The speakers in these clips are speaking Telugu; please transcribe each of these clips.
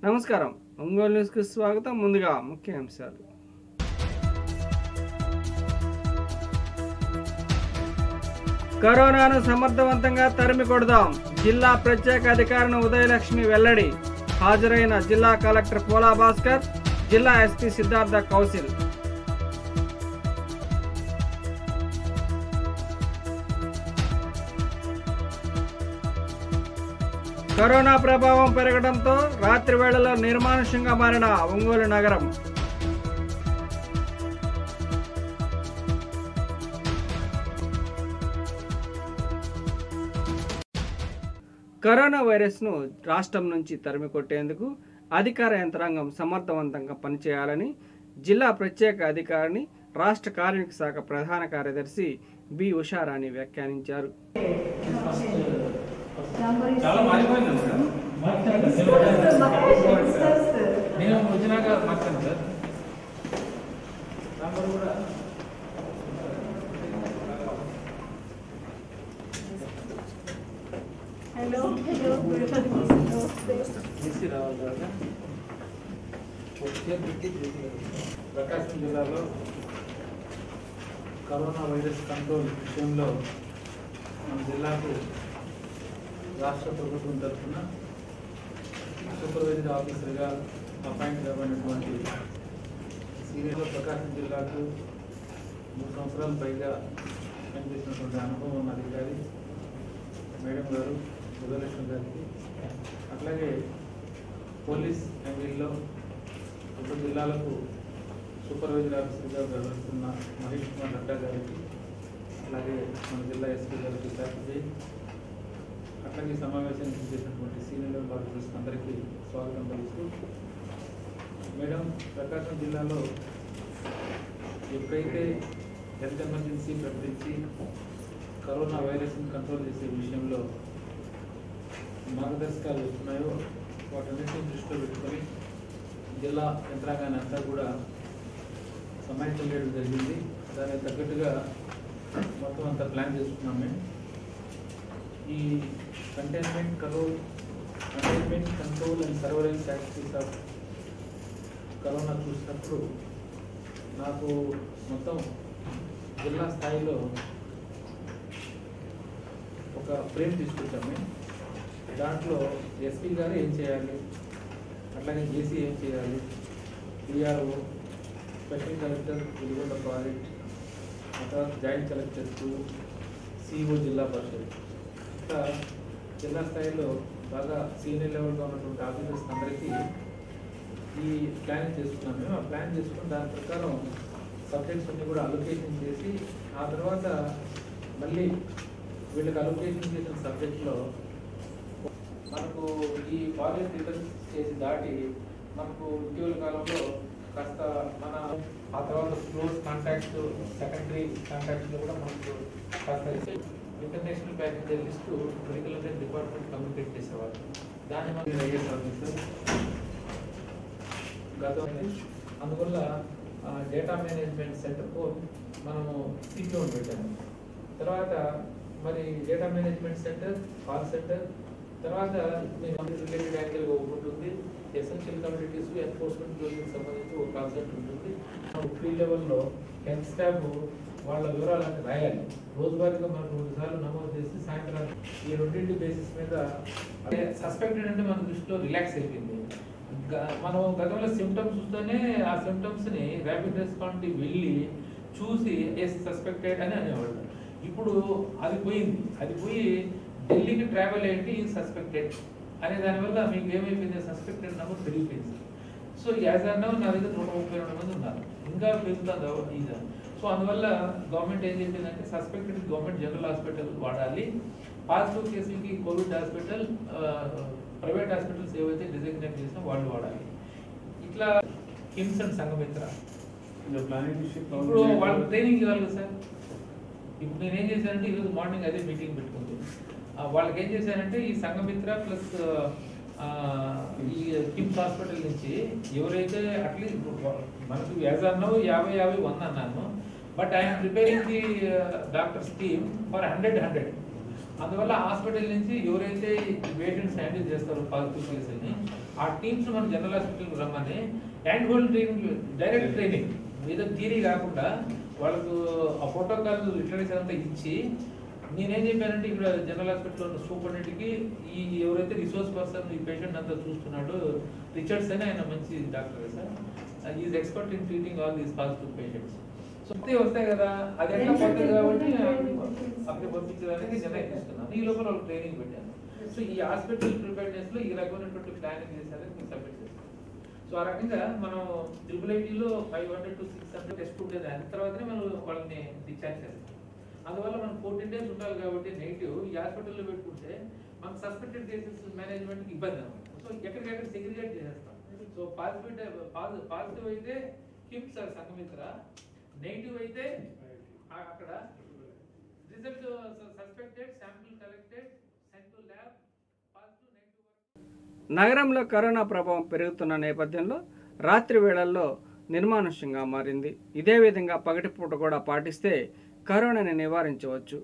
నమస్కారం ఒంగోలు న్యూస్కి స్వాగతం ముందుగా ముఖ్య అంశాలు కరోనాను సమర్థవంతంగా తరిమి కొడదాం జిల్లా ప్రత్యేక అధికారిని ఉదయలక్ష్మి వెల్లడి హాజరైన జిల్లా కలెక్టర్ పోలా భాస్కర్ జిల్లా ఎస్పీ సిద్ధార్థ కౌశిల్ కరోనా ప్రభావం పెరగడంతో రాత్రి వేళలో నిర్మానుష్యంగా మారిన ఒంగోలు నగరం కరోనా వైరస్ను రాష్ట్రం నుంచి తరిమి కొట్టేందుకు అధికార యంత్రాంగం సమర్థవంతంగా పనిచేయాలని జిల్లా ప్రత్యేక అధికారిని రాష్ట్ర కార్మిక శాఖ ప్రధాన కార్యదర్శి బి ఉషారాణి వ్యాఖ్యానించారు చాలా మారిపోయింది సార్ నేను వచ్చినాక మార్చాను సార్ నంబర్ కూడా హలో హలో తీసి రావాలి కదా ప్రకాశం జిల్లాలో కరోనా వైరస్ కంట్రోల్ విషయంలో మన జిల్లాకు రాష్ట్ర ప్రభుత్వం తరఫున సూపర్వైజర్ ఆఫీసర్గా అపాయింట్ కాబడినటువంటి సీనియర్ ప్రకాశం జిల్లాకు మూడు సంవత్సరాల పైగా పనిచేసినటువంటి అనుభవం ఉన్న అధికారి మేడం గారు ఉదయలక్ష్మి గారికి అట్లాగే పోలీస్ యాంగిల్లో ఉప జిల్లాలకు సూపర్వైజర్ ఆఫీసర్గా వ్యవహరిస్తున్న మహేష్ కుమార్ నడ్డా గారికి అలాగే మన జిల్లా ఎస్పీ గారికి శాస్త్రి అట్లాగే ఈ సమావేశానికి చేసినటువంటి సీనియర్ లెవెల్ ఆఫీసర్స్ అందరికీ స్వాగతం పలుస్తూ మేడం ప్రకాశం జిల్లాలో ఎప్పుడైతే హెల్త్ ఎమర్జెన్సీ ప్రకటించి కరోనా వైరస్ని కంట్రోల్ చేసే విషయంలో మార్గదర్శకాలు వస్తున్నాయో వాటన్నిటిని దృష్టిలో పెట్టుకొని జిల్లా యంత్రాంగాన్ని అంతా కూడా సమాయత్తం చేయడం జరిగింది దానికి తగ్గట్టుగా మొత్తం అంతా ప్లాన్ చేసుకున్నాం మేము ఈ containment control containment control and surveillance activities of corona చూసినప్పుడు నాకు మొత్తం జిల్లా స్థాయిలో ఒక ఫ్రేమ్ తీసుకొచ్చాము మేము. దాంట్లో ఎస్పీ గారు ఏం చేయాలి అట్లాగే జేసీ ఏం చేయాలి PRO special collector Veligonda project ఆ తర్వాత జాయింట్ కలెక్టర్స్ సిఇఓ జిల్లా పరిషత్ ఇట్లా జిల్లా స్థాయిలో బాగా సీనియర్ లెవెల్గా ఉన్నటువంటి ఆఫీసర్స్ అందరికీ ఈ ప్లాన్ చేసుకున్నాం మేము ఆ ప్లాన్ చేసుకున్న దాని ప్రకారం సబ్జెక్ట్స్ అన్ని కూడా అలొకేషన్ చేసి ఆ తర్వాత మళ్ళీ వీళ్ళకి అలొకేషన్ చేసిన సబ్జెక్ట్లో మనకు ఈ ఫారెస్ట్ రిటర్న్స్ చేసి దాటి మనకు ఇటీవల కాలంలో కాస్త మన ఆ తర్వాత క్లోజ్ కాంటాక్ట్ సెకండరీ కాంటాక్ట్స్లో కూడా మనకు కాస్త international passenger list medical affairs department communicate చేసేవారు దాన్ని మనం ఐఎస్ ఆఫీసర్ గతం అందువల్ల డేటా మేనేజ్మెంట్ సెంటర్కు మనము సిపిఓ పెట్టాము తర్వాత మరి data management centre call centre తర్వాత రిలేటెడ్ యాంగిల్ ఒకటి ఉంటుంది ఎసెన్షియల్ కమ్యూనిటీస్ ఎన్ఫోర్స్మెంట్ జోన్కి సంబంధించి ఒక కాల్ సెంటర్ ఉంటుంది ఫీల్డ్ లెవెల్లో హెల్త్ స్టాఫ్ వాళ్ళ వివరాలన్నీ రాయాలి రోజువారీగా మనం రెండు సార్లు నమోదు చేసి సాయంత్రం ఈ రెండింటి బేసిస్ మీద సస్పెక్టెడ్ అంటే మన దృష్టిలో రిలాక్స్ అయిపోయింది గ- మనం గతంలో సిమ్టమ్స్ చూస్తేనే ఆ సిమ్టమ్స్ ని ర్యాపిడ్ రెస్పాన్స్ వెళ్ళి చూసి ఎస్ సస్పెక్టెడ్ అని అనేవాళ్ళు ఇప్పుడు అది పోయింది అది పోయి ఢిల్లీకి ట్రావెల్ అయ్యింది ఈ సస్పెక్టెడ్ అనే దానివల్ల మీకు ఏమైపోయింది సస్పెక్టెడ్ నెంబర్ పెరిగిపోయింది సో యాజ్ అన్ నా దగ్గర నూట ముప్పై రెండు మంది ఉన్నారు ఇంకా పెరుగుతుంది ఈజా సో అందువల్ల గవర్నమెంట్ ఏం చెప్పిందంటే సస్పెక్టెడ్ గవర్నమెంట్ జనరల్ హాస్పిటల్ వాడాలి పాజిటివ్ కేసులకి కోవిడ్ హాస్పిటల్ ప్రైవేట్ హాస్పిటల్స్ ఏవైతే డిజైగ్నేట్ చేసినా వాళ్ళు వాడాలి ఇట్లా కిమ్స్ అండ్ సంఘమిత్ర ఇప్పుడు వాళ్ళు ట్రైనింగ్ ఇవ్వాలి కదా సార్ ఇప్పుడు నేను ఏం చేశానంటే ఈరోజు మార్నింగ్ అదే మీటింగ్ పెట్టుకుంది ఆ, వాళ్ళకి ఏం చేశానంటే ఈ సంఘమిత్ర ప్లస్ ఈ కిమ్స్ హాస్పిటల్ నుంచి ఎవరైతే అట్లీస్ట్ మనకు యాజ్ అన్నావు యాభై యాభై వంద అన్నాను but I'm preparing the doctors team for hundred hundred అందువల్ల హాస్పిటల్ నుంచి ఎవరైతే పేషెంట్స్ హ్యాండిల్ చేస్తారో పాజిటివ్ కేసుల్ని ఆ టీమ్స్ మనం జనరల్ హాస్పిటల్కి రమ్మని hand hold training direct training ఏదో థీరీ కాకుండా వాళ్ళకు ఆ ప్రోటోకాల్ లిటరేచర్ అంతా ఇచ్చి నేనేం చెప్పానంటే ఇక్కడ జనరల్ హాస్పిటల్లో ఉన్న సూపరింటెండెంట్కి ఈ ఎవరైతే రిసోర్స్ పర్సన్ ఈ పేషెంట్ అంతా చూస్తున్నాడో రిచర్డ్స్ అని ఆయన మంచి doctor sir is expert in treating all these positive patients so వస్తాయి వస్తాయి కదా అది ఎట్లా పోతుంది కాబట్టి అక్కడ పంపించడానికి నిర్ణయం తీసుకున్నాను ఈ లోపల వాళ్ళు ట్రైనింగ్ పెట్టాను సో ఈ హాస్పిటల్ ప్రిపేర్నెస్ లో ఈ రకమైనటువంటి ప్లానింగ్ చేశారని మీకు సబ్మిట్ చేస్తాను సో ఆ రకంగా మనం ట్రిపుల్ ఐటీలో five hundred to six hundred test ఉండేది దాని తర్వాతనే మనం వాళ్ళని డిశ్చార్జ్ చేస్తాం అందువల్ల మనం ఫోర్టీన్ డేస్ ఉండాలి కాబట్టి నెగిటివ్ ఈ హాస్పిటల్లో పెట్టుకుంటే మనకు సస్పెక్టెడ్ కేసెస్ మేనేజ్మెంట్కి ఇబ్బంది అనమాట సో ఎక్కడికెక్కడ సెగ్రిగేట్ చేసేస్తాం సో పాజిటివ్ పాజిటివ్ అయితే కిమ్స్ సార్ సంగమిత్ర నెగిటివ్ అయితే ఆ- అక్కడ result suspected sample collected sent to lab positive negative నగరంలో కరోనా ప్రభావం పెరుగుతున్న నేపథ్యంలో రాత్రి వేళల్లో నిర్మానుష్యంగా మారింది ఇదే విధంగా పగటిపూట కూడా పాటిస్తే కరోనాని నివారించవచ్చు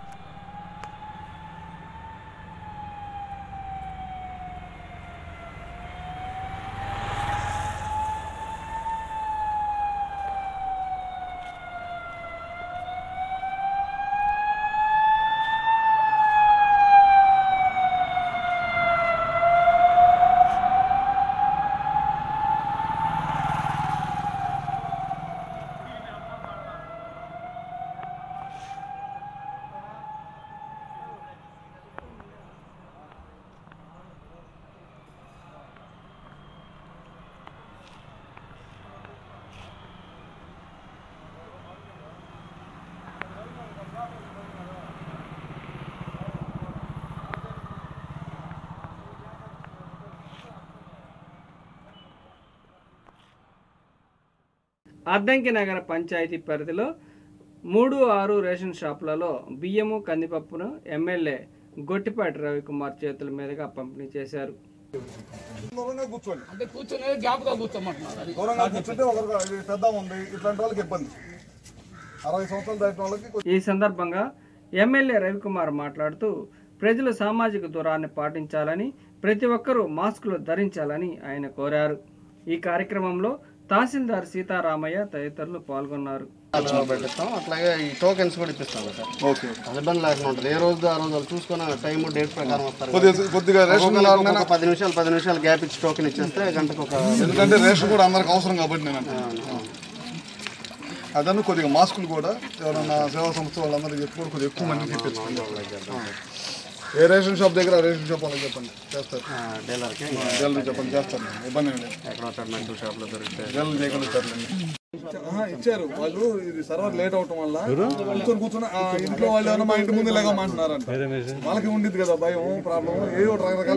అద్దంకి నగర పంచాయతీ పరిధిలో మూడు ఆరు రేషన్ షాపులలో బియ్యము కందిపప్పును ఎమ్మెల్యే గొట్టిపాటి రవికుమార్ చేతుల మీదుగా పంపిణీ చేశారు దూరంగా కూర్చోండి అంటే కూర్చొని గ్యాప్ గా కూర్చోమంటున్నారు అది దూరంగా కూర్చుంటే ఒకరికి ఇది పెద్ద ఉంది ఇట్లాంటి వాళ్ళకి ఇబ్బంది అరవై సంవత్సరాలు దాటిన వాళ్ళకి కొంచెం ఈ సందర్భంగా ఎమ్మెల్యే రవికుమార్ మాట్లాడుతూ ప్రజలు సామాజిక దూరాన్ని పాటించాలని ప్రతి ఒక్కరూ మాస్కులు ధరించాలని ఆయన కోరారు ఈ కార్యక్రమంలో తహసీల్దార్ సీతారామయ్య తదితరులు పాల్గొన్నారు అలా పెట్టిస్తాం అట్లాగే ఈ టోకెన్స్ కూడా ఇప్పిస్తాం సార్ ఓకే అది ఇబ్బంది లేకుండా ఉంటుంది ఏ రోజు ఆ రోజు వాళ్ళు చూసుకుని టైం డేట్ ప్రకారం వస్తారు కదా. కొద్దిగా కొద్దిగా రేషన్ ఒక్కొక్కరికి కార్డు ఒక్కొక్క పది నిమిషాలు పది నిమిషాలు గ్యాప్ ఇచ్చి టోకెన్ ఇచ్చేస్తే గంటకు ఒక ఎందుకంటే రేషన్ కూడా అందరికి అవసరం కాబట్టి నేను అంటున్నాను. అదನ್ನು కొద్దిగా మాస్కులు కూడా ఎవరన్నా సేవా సంస్థ వాళ్ళందరికీ చెప్పి కూడా కొద్దిగా ఎక్కువ మందికి ఇప్పించుకోండి ఏ రేషన్ షాప్ దగ్గర ఆ రేషన్ షాప్ వాళ్ళకి చెప్పండి చేస్తారు డీలర్కి జల్దీ చెప్పండి చేస్తారు ఇబ్బంది ఏం లేదు ఎక్కడ అక్కడ మెడికల్ షాప్లో దొరికితే జల్దీ చేయగలుగుతారు ఇచ్చారు వాళ్ళు ఇది సర్వర్ లేట్ అవటం వల్ల కూర్చొని కూర్చొని ఆ ఇంట్లో వాళ్ళు ఏమన్నా మా ఇంటి ముందు లేకమంటున్నారంట వాళ్ళకి ఉండిద్ది కదా భయం ప్రాబ్లం ఏ ఒకటి రకరకాలు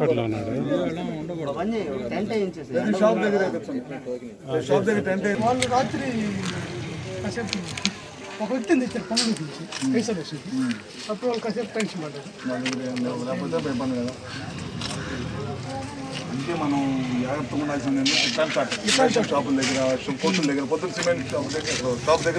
ఉంటాయి అవన్నీ టెంట్ వేయించేసి ప్రతి షాప్ దగ్గర వేయించండి. షాప్ దగ్గర టెంట్ వేయించండి. వాళ్ళు రాత్రి కాసేపు ఒక వ్యక్తిని తెచ్చారు పనులు నుంచి పైసలు వేసి అప్పుడు వాళ్ళు కాసేపు టెన్షన్ పడ్డారు మా దగ్గర ఏం లేవు. లేకపోతే ఇబ్బంది కదా అంటే మనం జాగ్రత్తగా ఉండాల్సింది ఏంటంటే ఇట్లాంటి షాప్ ఇట్లాంటి షాపుల దగ్గర పొత్తుల దగ్గర పొత్తుల సిమెంట్ షాప్ దగ్గర షాప్ దగ్గర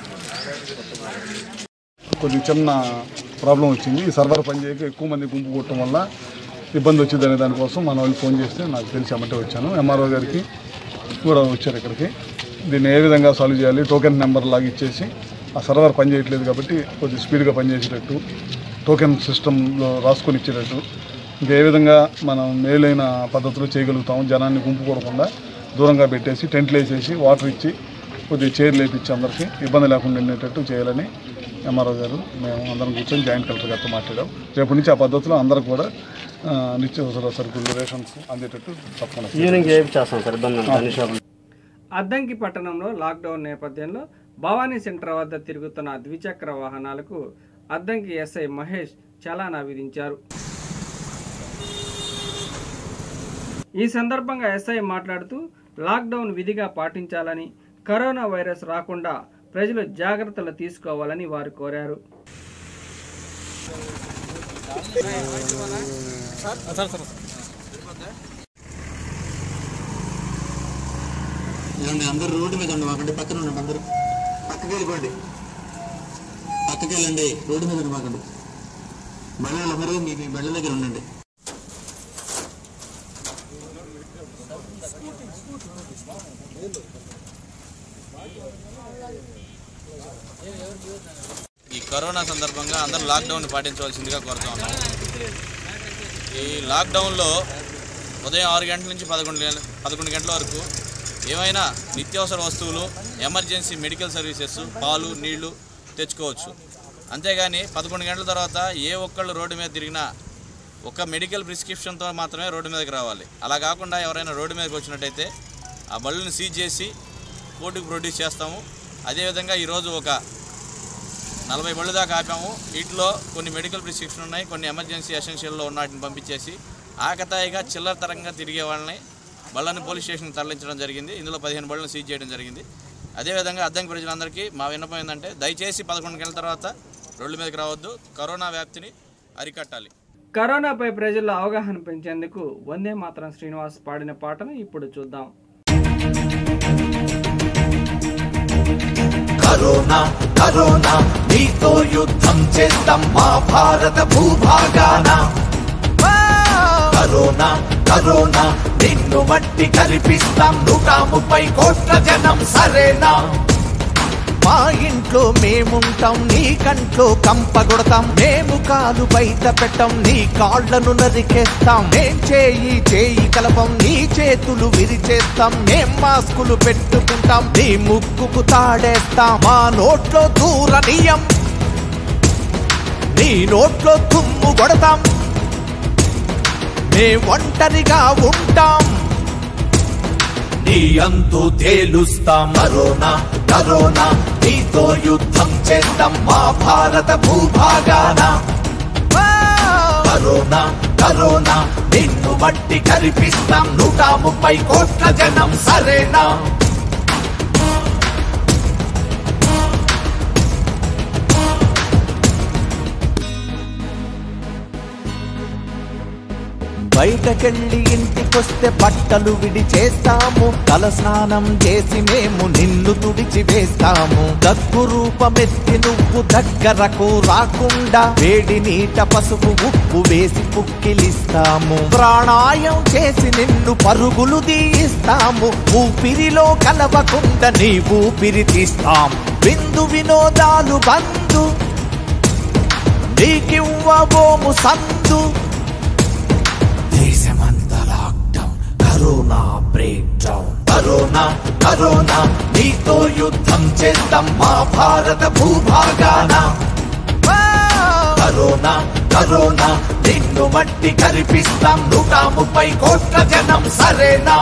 కొద్దిగా చిన్న ప్రాబ్లం వచ్చింది ఈ సర్వర్ పనిచేయక ఎక్కువ మంది గుంపు కొట్టడం వల్ల ఇబ్బంది వచ్చింది అనే దానికోసం మన వాళ్ళు ఫోన్ చేస్తే నాకు తెలిసి అమ్మటే వచ్చాను ఎంఆర్ఓ గారికి కూడా వచ్చారు ఇక్కడికి దీన్ని ఏ విధంగా సాల్వ్ చేయాలి టోకెన్ నెంబర్ లాగా ఇచ్చేసి ఆ సర్వర్ పనిచేయట్లేదు కాబట్టి కొద్దిగా స్పీడ్గా పనిచేసేటట్టు టోకెన్ సిస్టంలో రాసుకొని ఇచ్చేటట్టు ఇంకా ఏ విధంగా మనం మేలైన పద్ధతిలో చేయగలుగుతాం జనాన్ని గుంపు కొడకుండా దూరంగా పెట్టేసి టెంట్లు వేసేసి వాటర్ ఇచ్చి కొద్దిగా చైర్లు వేపించి అందరికీ ఇబ్బంది లేకుండా ఉండేటట్టు చేయాలని ఎంఆర్ఓ గారు మేము అందరం కూర్చొని జాయింట్ కలెక్టర్ గారితో మాట్లాడాం రేపు నుంచి ఆ పద్ధతిలో అందరూ కూడా ఆ, నిత్యావసర సరుకులు రేషన్స్ అందేటట్టు తప్పకుండా ఈవినింగ్ చేస్తాం సార్ ఇబ్బంది ఉంటుంది అన్ని షాపులు అద్దంకి పట్టణంలో లాక్డౌన్ నేపథ్యంలో భవానీ సెంటర్ వద్ద తిరుగుతున్న ద్విచక్ర వాహనాలకు అద్దంకి ఎస్ఐ మహేష్ చలానా విధించారు ఈ సందర్భంగా ఎస్ఐ మాట్లాడుతూ లాక్డౌన్ విధిగా పాటించాలని కరోనా వైరస్ రాకుండా ప్రజలు జాగ్రత్తలు తీసుకోవాలని వారు కోరారు ఏమండి అందరూ రోడ్డు మీద ఉండి మాకండి పక్కన ఉండండి అందరూ పక్కకి వెళ్ళిపోండి పక్కకి వెళ్ళండి రోడ్డు మీద ఉండి మాకండి మళ్ళీ అందరూ మీ మీ బెళ్ళ దగ్గర ఉండండి ఈ కరోనా సందర్భంగా అందరూ లాక్డౌన్ పాటించవలసిందిగా కోరుతా ఉన్నాం ఈ లాక్డౌన్లో ఉదయం ఆరు గంటల నుంచి పదకొండు గంటల పదకొండు గంటల వరకు ఏమైనా నిత్యావసర వస్తువులు ఎమర్జెన్సీ మెడికల్ సర్వీసెస్ పాలు నీళ్లు తెచ్చుకోవచ్చు అంతేగాని పదకొండు గంటల తర్వాత ఏ ఒక్కళ్ళు రోడ్డు మీద తిరిగినా ఒక మెడికల్ ప్రిస్క్రిప్షన్తో మాత్రమే రోడ్డు మీదకి రావాలి అలా కాకుండా ఎవరైనా రోడ్డు మీదకి వచ్చినట్టయితే ఆ బళ్ళని సీజ్ చేసి కోర్టుకు ప్రొడ్యూస్ చేస్తాము అదేవిధంగా ఈరోజు ఒక నలభై బళ్ళు దాకా ఆపాము వీటిలో కొన్ని మెడికల్ ప్రిస్క్రిప్షన్ ఉన్నాయి కొన్ని ఎమర్జెన్సీ ఎసెన్షియల్లో ఉన్న వాటిని పంపించేసి ఆకతాయిగా చిల్లర తరంగా తిరిగే వాళ్ళని బళ్ళని పోలీస్ స్టేషన్కి తరలించడం జరిగింది ఇందులో పదిహేను బళ్ళను సీజ్ చేయడం జరిగింది అదేవిధంగా అద్దంకి ప్రజలందరికీ మా విన్నపం ఏంటంటే దయచేసి పదకొండు గంటల తర్వాత రోడ్ల మీదకి రావద్దు కరోనా వ్యాప్తిని అరికట్టాలి కరోనాపై ప్రజల్లో అవగాహన పెంచేందుకు వందే మాత్రం శ్రీనివాస్ పాడిన పాటను ఇప్పుడు చూద్దాం కరోనా కరోనా నీతో యుద్ధం చేద్దాం మా భారత భూభాగాన కరోనా కరోనా నిన్ను మట్టి కరిపిస్తాం నూట ముప్పై కోట్ల జనం సరేనా మా ఇంట్లో మేముంటాం నీ కంట్లో కంపగొడతాం మేము కాలు బయట పెట్టం నీ కాళ్లను నరికేస్తాం మేం చేయి చేయి కలపం నీ చేతులు విరిచేస్తాం మేం మాస్కులు పెట్టుకుంటాం నీ ముక్కుకు తాడేస్తాం మా నోట్లో దూరనీయం నీ నోట్లో తుమ్ము కొడతాం మే ఒంటరిగా ఉంటాం నీ అంతు తేలుస్తాం కరోనా కరోనా నీతో యుద్ధం చేద్దాం మా భారత భూభాగాన కరోనా కరోనా నిన్ను మట్టి కరిపిస్తాం నూట ముప్పై కోట్ల జనం సరేనా బయటకెళ్ళి ఇంటికొస్తే బట్టలు విడిచేస్తాము తల స్నానం చేసి మేము నిన్ను తుడిచి వేస్తాము దగ్గు రూపమెత్తి నువ్వు దగ్గరకు రాకుండా వేడి నీట పసుపు ఉప్పు వేసి పుక్కిలిస్తాము ప్రాణాయం చేసి నిన్ను పరుగులు తీయిస్తాము ఊపిరిలో కలవకుండా నీ ఊపిరి తీస్తాం బిందు వినోదాలు బంధు నీకివ్వబోము సందు దేశమంతా lockdown corona break down corona corona నీతో యుద్ధం చేద్దాం మా భారత భూభాగాన కరోనా కరోనా నిన్ను మట్టి కరిపిస్తాం నూట ముప్పై కోట్ల జనం సరేనా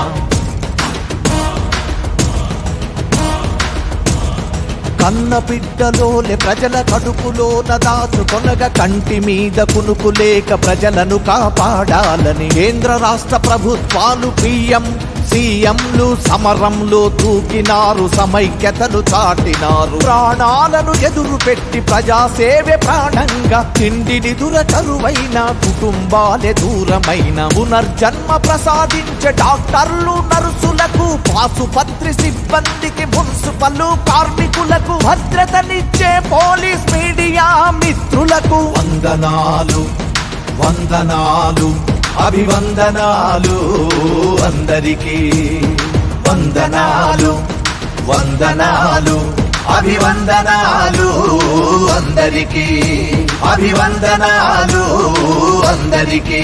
కన్న బిడ్డలోలే ప్రజల కడుపులోన దాచుకొనగ కంటి మీద కునుకు లేక ప్రజలను కాపాడాలని కేంద్ర రాష్ట్ర ప్రభుత్వాలు పిఎం సీఎంలు సమరంలో దూకినారు సమైక్యతను చాటినారు ప్రాణాలను ఎదురు పెట్టి ప్రజాసేవే ప్రాణంగా తిండిని దురకరువైన కుటుంబాలే దూరమైన పునర్జన్మ ప్రసాదించే డాక్టర్లు నర్సులకు పాసుపత్రి సిబ్బందికి మున్సిపల్ కార్మికులకు భద్రతనిచ్చే పోలీస్ మీడియా మిత్రులకు వందనాలు వందనాలు అభివందనాలు అందరికీ వందనాలు వందనాలు అభివందనాలు అందరికీ అభివందనాలు అందరికీ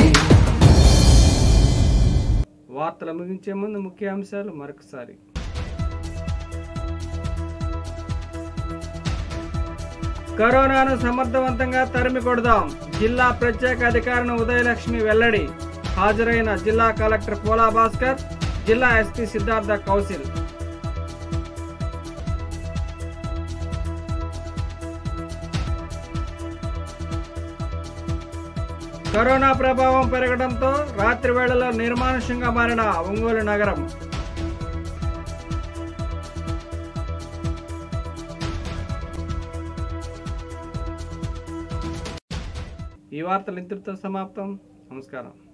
వార్తలు ముగించే ముందు ముఖ్యాంశాలు మరొకసారి కరోనాను సమర్థవంతంగా తరిమి కొడదాం జిల్లా ప్రత్యేక అధికారిని ఉదయలక్ష్మి వెల్లడి హాజరైన జిల్లా కలెక్టర్ పోలా భాస్కర్ జిల్లా ఎస్పీ సిద్ధార్థ కౌశల్ కరోనా ప్రభావం పెరగడంతో రాత్రి వేళలో నిర్మానుష్యంగా మారిన ఒంగోలు నగరం ఈ వార్తలు ఇంతటితో సమాప్తం నమస్కారం